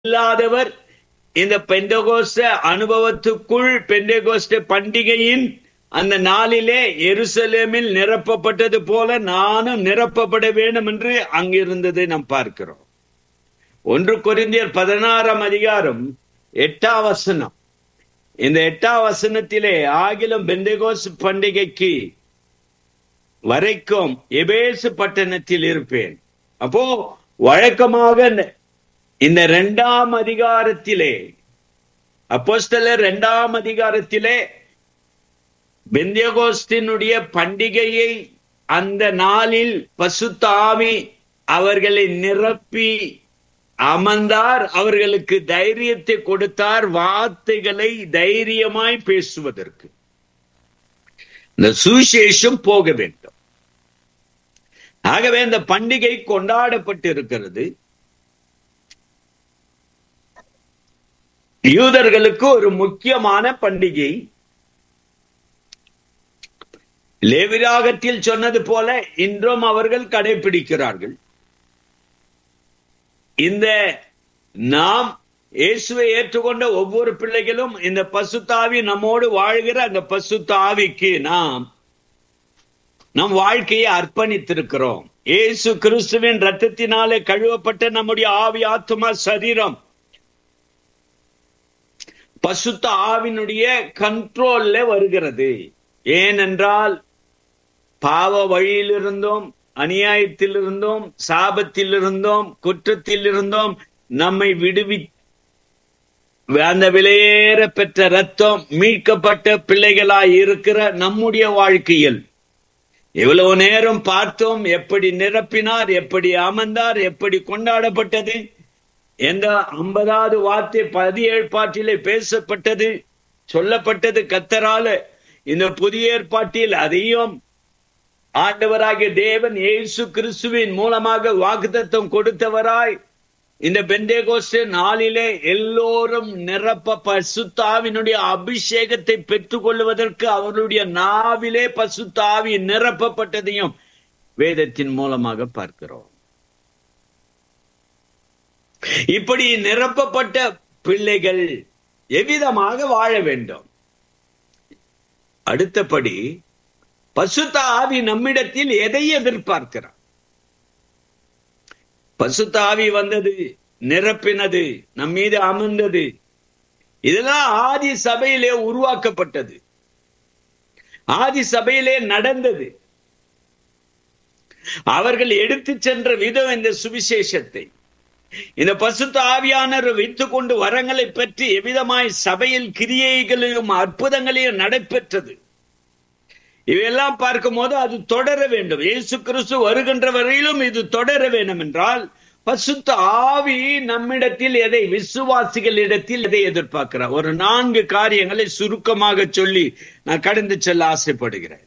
இல்லாதவர் இந்த பெந்தகோஸ்த அனுபவத்துக்குள் பெந்தகோஸ்த பண்டிகையின் அந்த நாளிலே எருசலேமில் நிரப்பப்பட்டது போல நானும் நிரப்பப்பட வேண்டும் என்று அங்கிருந்ததை நாம் பார்க்கிறோம் ஒன்று கொரிந்தியர் பதினாறாம் அதிகாரம் எட்டாம் வசனம் இந்த எட்டாம் வசனத்திலே ஆகிலும் பெந்தகோஸ் பண்டிகைக்கு வரைக்கும் எபேசு பட்டணத்தில் இருப்பேன் அப்போ வழக்கமாக இந்த இரண்டாம் அதிகாரத்திலே அப்போஸ்தலர் இரண்டாம் அதிகாரத்திலே பெந்தியகோஸ்தினுடைய பண்டிகையை அந்த நாளில் பசுத்தாவி அவர்களை நிரப்பி அமர்ந்தார் அவர்களுக்கு தைரியத்தை கொடுத்தார் வார்த்தைகளை தைரியமாய் பேசுவதற்கு இந்த சுவிசேஷம் போக வேண்டும் ஆகவே இந்த பண்டிகை கொண்டாடப்பட்டிருக்கிறது யூதர்களுக்கு ஒரு முக்கியமான பண்டிகை லேவிராகத்தில் சொன்னது போல இன்றும் அவர்கள் கடைபிடிக்கிறார்கள் இந்த நாம் இயேசுவை ஏற்றுக்கொண்ட ஒவ்வொரு பிள்ளைகளும் இந்த பசுத்தாவி நம்மோடு வாழ்கிற அந்த பசுத்தாவிக்கு நாம் நம் வாழ்க்கையை அர்ப்பணித்திருக்கிறோம் இயேசு கிறிஸ்துவின் ரத்தத்தினாலே கழுவப்பட்ட நம்முடைய ஆவி ஆத்மா சரீரம் பசுத்த ஆவினுடைய கண்ட்ரோல்ல வருகிறது ஏனென்றால் பாவ வழியில் இருந்தோம் அநியாயத்தில் இருந்தோம் சாபத்தில் இருந்தோம் குற்றத்தில் இருந்தோம் நம்மை விடுவி அந்த விலையேற பெற்ற ரத்தம் மீட்கப்பட்ட பிள்ளைகளாய் இருக்கிற நம்முடைய வாழ்க்கையில் எவ்வளவு நேரம் பார்த்தோம் எப்படி நிரப்பினார் எப்படி அமர்ந்தார் எப்படி கொண்டாடப்பட்டது எந்த ஐம்பதாவது வார்த்தை பதினேழு பாட்டிலே பேசப்பட்டது சொல்லப்பட்டது கத்தரால இந்த புதிய ஏற்பாட்டில் அதையும் ஆண்டவராகிய தேவன் இயேசு கிறிஸ்துவின் மூலமாக வாக்குத்தத்தம் கொடுத்தவராய் இந்த பெந்தேகோஸ்து நாளிலே எல்லோரும் நிரப்ப பசுத்தாவினுடைய அபிஷேகத்தை பெற்றுக் கொள்வதற்கு அவருடைய நாவிலே பசுத்தாவி நிரப்பப்பட்டதையும் வேதத்தின் மூலமாக பார்க்கிறோம் இப்படி நிரப்பப்பட்ட பிள்ளைகள் எவ்விதமாக வாழ வேண்டும் அடுத்தபடி பசுத்த ஆவி நம்மிடத்தில் எதை எதிர்பார்க்கிறார் பசுத்த ஆவி வந்தது நிரப்பினது நம் மீது அமர்ந்தது இதெல்லாம் ஆதி சபையிலே உருவாக்கப்பட்டது ஆதி சபையிலே நடந்தது அவர்கள் எடுத்து சென்ற விதம் இந்த சுவிசேஷத்தை இந்த பசுத்த ஆவியானர் வைத்துக் கொண்டு வரங்களை பற்றி எவ்விதமாய் சபையில் கிரியைகளையும் அற்புதங்களையும் நடைபெற்றது இவையெல்லாம் பார்க்கும் போது அது தொடர வேண்டும் இயேசு கிறிஸ்து வருகின்ற வரையிலும் இது தொடர வேண்டும் என்றால் பசுத்த ஆவி நம்மிடத்தில் எதை விசுவாசிகளிடத்தில் எதை எதிர்பார்க்கிறார் ஒரு நான்கு காரியங்களை சுருக்கமாக சொல்லி நான் கடந்து செல்ல ஆசைப்படுகிறேன்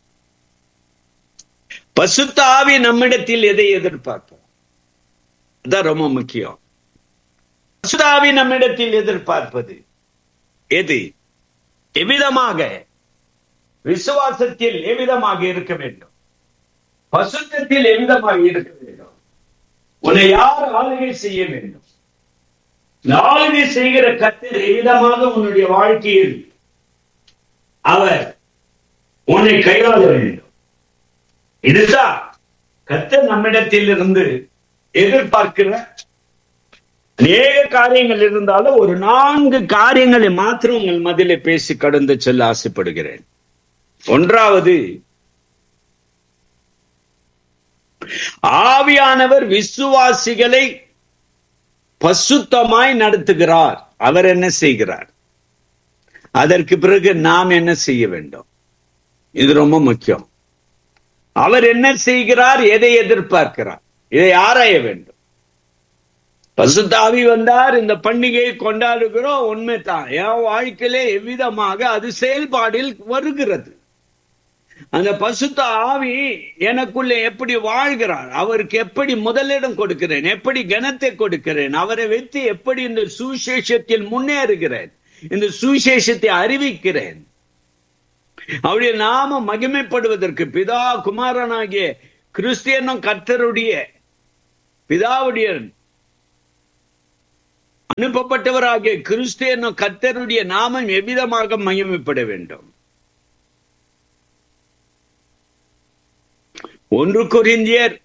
பசுத்த ஆவி நம்மிடத்தில் எதை எதிர்பார்க்கிறார் அதான் ரொம்ப முக்கியம் பசுதாவி நம்மிடத்தில் எதிர்பார்ப்பது எது எவ்விதமாக விசுவாசத்தில் எவ்விதமாக இருக்க வேண்டும் பசுத்தத்தில் எவ்விதமாக இருக்க வேண்டும் உன்னை யார் ஆளுகை செய்ய வேண்டும் ஆளுகை செய்கிற கத்தர் எவ்விதமாக உன்னுடைய வாழ்க்கையில் அவர் உன்னை கையாள வேண்டும் இதுதான் கத்தர் நம்மிடத்தில் இருந்து எதிர்பார்க்கிற அநேக காரியங்கள் இருந்தாலும் ஒரு நான்கு காரியங்களை மாத்திரம் உங்கள் மதிலே பேசி கடந்து செல்ல ஆசைப்படுகிறேன் ஒன்றாவது ஆவியானவர் விசுவாசிகளை பசுத்தமாய் நடத்துகிறார் அவர் என்ன செய்கிறார் அதற்கு பிறகு நாம் என்ன செய்ய வேண்டும் இது ரொம்ப முக்கியம் அவர் என்ன செய்கிறார் எதை எதிர்பார்க்கிறார் இதை ஆராய வேண்டும் பசுத்தாவி வந்தார் இந்த பண்டிகையை கொண்டாடுகிறோம் உண்மைதான் என் வாழ்க்கையிலே எவ்விதமாக அது செயல்பாடில் வருகிறது அந்த பசுத்த ஆவி எனக்குள்ளே எப்படி வாழ்கிறார் அவருக்கு எப்படி முதலிடம் கொடுக்கிறேன் எப்படி கனத்தை கொடுக்கிறேன் அவரை வைத்து எப்படி இந்த சுவிசேஷத்தில் முன்னேறுகிறேன் இந்த சுவிசேஷத்தை அறிவிக்கிறேன் அவருடைய நாம மகிமைப்படுவதற்கு பிதா குமாரனாகிய கிறிஸ்தியனும் கர்த்தருடைய பிதாவுடைய அனுப்பப்பட்டவராகிய கிறிஸ்து என்னும் கர்த்தருடைய நாமம் எவ்விதமாக மகிமைப்பட வேண்டும் ஒன்று கொரிந்தியர்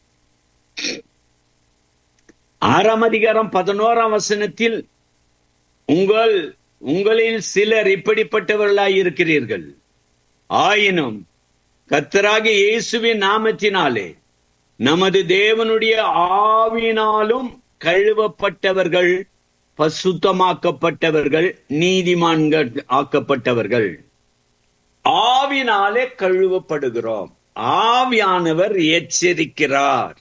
ஆறாம் அதிகாரம் பதினோராம் வசனத்தில் உங்கள் உங்களில் சிலர் இப்படிப்பட்டவர்களாய் இருக்கிறீர்கள் ஆயினும் கத்தராகிய இயேசுவின் நாமத்தினாலே நமது தேவனுடைய ஆவினாலும் கழுவப்பட்டவர்கள் பசுத்தமாக்கப்பட்டவர்கள் நீதிமான்கள் ஆக்கப்பட்டவர்கள் ஆவினாலே கழுவப்படுகிறோம் ஆவியானவர் எச்சரிக்கிறார்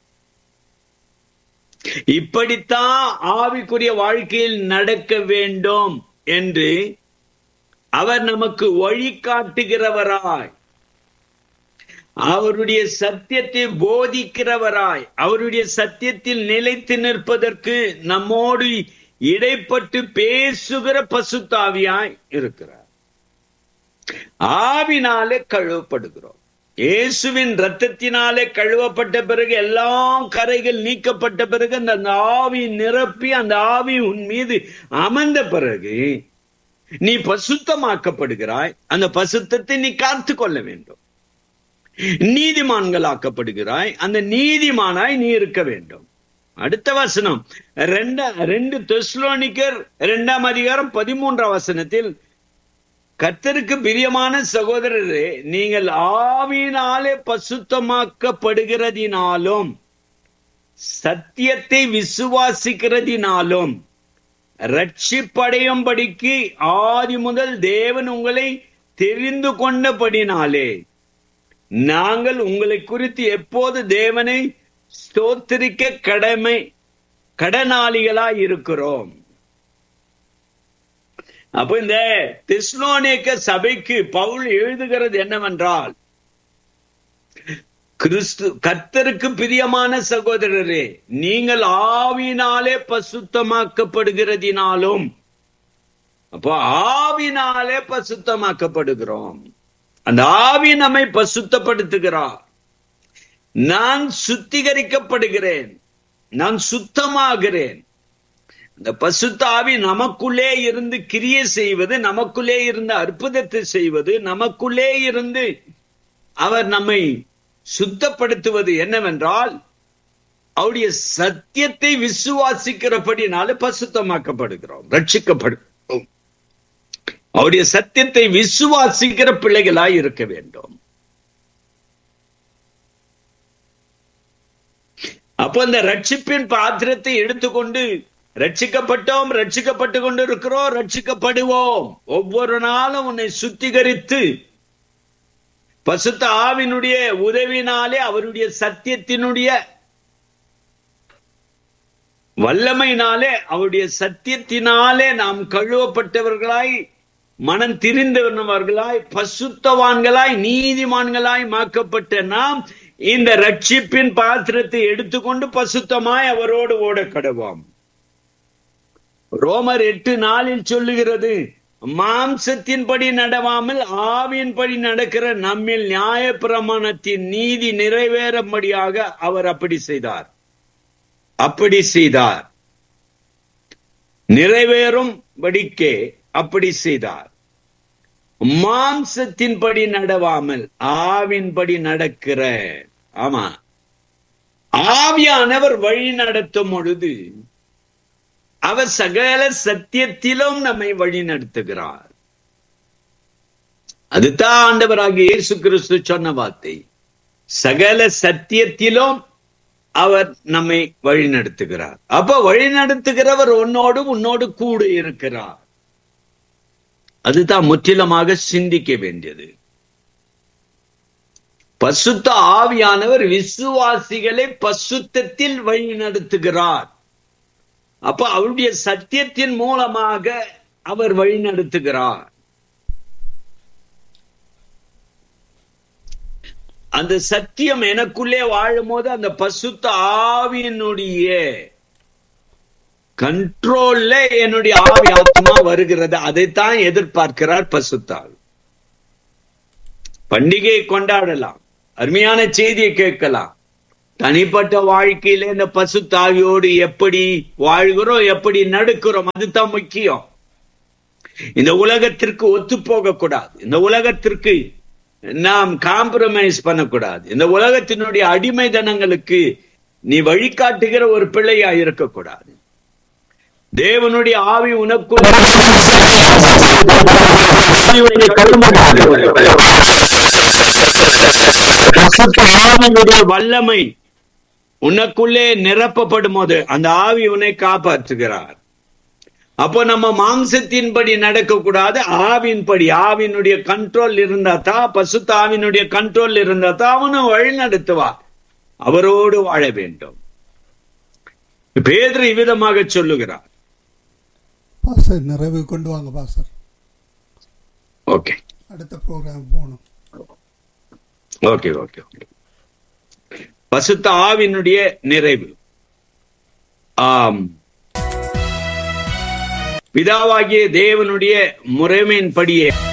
இப்படித்தான் ஆவிக்குரிய வாழ்க்கையில் நடக்க வேண்டும் என்று அவர் நமக்கு வழிகாட்டுகிறவராய் அவருடைய சத்தியத்தை போதிக்கிறவராய் அவருடைய சத்தியத்தில் நிலைத்து நிற்பதற்கு நம்மோடு இடைப்பட்டு பேசுகிற பசுத்தாவியாய் இருக்கிறார் ஆவினாலே கழுவப்படுகிறோம் இயேசுவின் ரத்தத்தினாலே கழுவப்பட்ட பிறகு எல்லாம் கரைகள் நீக்கப்பட்ட பிறகு அந்த ஆவி நிரப்பி அந்த ஆவி உன் மீது அமர்ந்த பிறகு நீ பசுத்தமாக்கப்படுகிறாய் அந்த பசுத்தத்தை நீ காத்து கொள்ள வேண்டும் நீதிமான்களாக்கப்படுகிறாய் அந்த நீதிமானாய் நீ இருக்க வேண்டும் அடுத்த வசனம் ரெண்டா ரெண்டு தெஸ்லோனிக்கர் இரண்டாம் அதிகாரம் பதிமூன்றாம் வசனத்தில் கர்த்தருக்கு பிரியமான சகோதரரே நீங்கள் ஆவினாலே பசுத்தமாக்கப்படுகிறதினாலும் சத்தியத்தை விசுவாசிக்கிறதினாலும் ரட்சிப்படையும்படிக்கு ஆதி முதல் தேவன் உங்களை தெரிந்து கொண்டபடினாலே நாங்கள் உங்களை குறித்து எப்போது தேவனை ஸ்தோத்திரிக்க கடமை கடனாளிகளாய் இருக்கிறோம் அப்ப இந்த தெஸ்லோனேக்க சபைக்கு பவுல் எழுதுகிறது என்னவென்றால் கிறிஸ்து கர்த்தருக்கு பிரியமான சகோதரரே நீங்கள் ஆவினாலே பசுத்தமாக்கப்படுகிறதினாலும் அப்போ ஆவினாலே பசுத்தமாக்கப்படுகிறோம் அந்த ஆவி நம்மை பசுத்தப்படுத்துகிறார் நான் சுத்திகரிக்கப்படுகிறேன் நான் சுத்தமாகிறேன் இந்த பசுத்த ஆவி நமக்குள்ளே இருந்து கிரியை செய்வது நமக்குள்ளே இருந்து அற்புதத்தை செய்வது நமக்குள்ளே இருந்து அவர் நம்மை சுத்தப்படுத்துவது என்னவென்றால் அவருடைய சத்தியத்தை விசுவாசிக்கிறபடினால பசுத்தமாக்கப்படுகிறோம் ரட்சிக்கப்படுகிறோம் அவருடைய சத்தியத்தை விசுவாசிக்கிற பிள்ளைகளாய் இருக்க வேண்டும் அப்போ இந்த ரட்சிப்பின் பாத்திரத்தை எடுத்துக்கொண்டு ரட்சிக்கப்பட்டோம் ரட்சிக்கப்பட்டு கொண்டு இருக்கிறோம் ரட்சிக்கப்படுவோம் ஒவ்வொரு நாளும் உன்னை சுத்திகரித்து பசுத்த ஆவினுடைய உதவினாலே அவருடைய சத்தியத்தினுடைய வல்லமையினாலே அவருடைய சத்தியத்தினாலே நாம் கழுவப்பட்டவர்களாய் மனம் திரிந்தவர்களாய் பசுத்தவான்களாய் நீதிமான்களாய் மாக்கப்பட்ட நாம் இந்த ரட்சிப்பின் பாத்திரத்தை எடுத்துக்கொண்டு பசுத்தமாய் அவரோடு ஓட கடவோம் ரோமர் எட்டு நாளில் சொல்லுகிறது மாம்சத்தின்படி நடவாமல் ஆவியின்படி நடக்கிற நம்மில் நியாய பிரமாணத்தின் நீதி நிறைவேறும்படியாக அவர் அப்படி செய்தார் அப்படி செய்தார் நிறைவேறும் படிக்கே அப்படி செய்தார் மாம்சத்தின்படி நடவாமல் ஆவின்படி நடக்கிற ஆமா ஆவியானவர் வழி நடத்தும் பொழுது அவர் சகல சத்தியத்திலும் நம்மை வழி நடத்துகிறார் அதுதான் ஆண்டவராகிய இயேசு கிறிஸ்து சொன்ன வார்த்தை சகல சத்தியத்திலும் அவர் நம்மை வழி நடத்துகிறார் அப்ப வழி நடத்துகிறவர் உன்னோடு உன்னோடு கூட இருக்கிறார் அதுதான் முற்றிலுமாக சிந்திக்க வேண்டியது பசுத்த ஆவியானவர் விசுவாசிகளை பசுத்தத்தில் வழி நடத்துகிறார் அப்ப அவருடைய சத்தியத்தின் மூலமாக அவர் வழி நடத்துகிறார் அந்த சத்தியம் எனக்குள்ளே வாழும் போது அந்த பசுத்த ஆவியினுடைய கண்ட்ரோல்ல என்னுடைய ஆவி ஆத்மா வருகிறது அதைத்தான் எதிர்பார்க்கிறார் பசுத்தாள் பண்டிகையை கொண்டாடலாம் அருமையான செய்தியை கேட்கலாம் தனிப்பட்ட வாழ்க்கையில இந்த பசுத்தாவியோடு எப்படி வாழ்கிறோம் எப்படி நடக்கிறோம் அதுதான் முக்கியம் இந்த உலகத்திற்கு ஒத்து போக கூடாது இந்த உலகத்திற்கு நாம் காம்ப்ரமைஸ் பண்ணக்கூடாது இந்த உலகத்தினுடைய அடிமைதனங்களுக்கு நீ வழிகாட்டுகிற ஒரு பிள்ளையா இருக்கக்கூடாது தேவனுடைய ஆவி உனக்குள் ஆவியினுடைய வல்லமை உனக்குள்ளே நிரப்பப்படும் போது அந்த ஆவி உன்னை காப்பாற்றுகிறார் அப்போ நம்ம மாம்சத்தின்படி நடக்க கூடாது ஆவின்படி ஆவினுடைய கண்ட்ரோல் இருந்தா தான் பசுத்த ஆவினுடைய கண்ட்ரோல் இருந்தா தான் அவனும் வழி நடத்துவார் அவரோடு வாழ வேண்டும் பேதர் இவ்விதமாக சொல்லுகிறார் பாஸ்டர் நிறைவு கொண்டு வாங்க பாஸ்டர் ஓகே அடுத்த ப்ரோக்ராம் போகணும் ஓகே ஓகே ஓகே பசுத்த ஆவினுடைய நிறைவு ஆம் பிதாவாகிய தேவனுடைய முறைமையின்படியே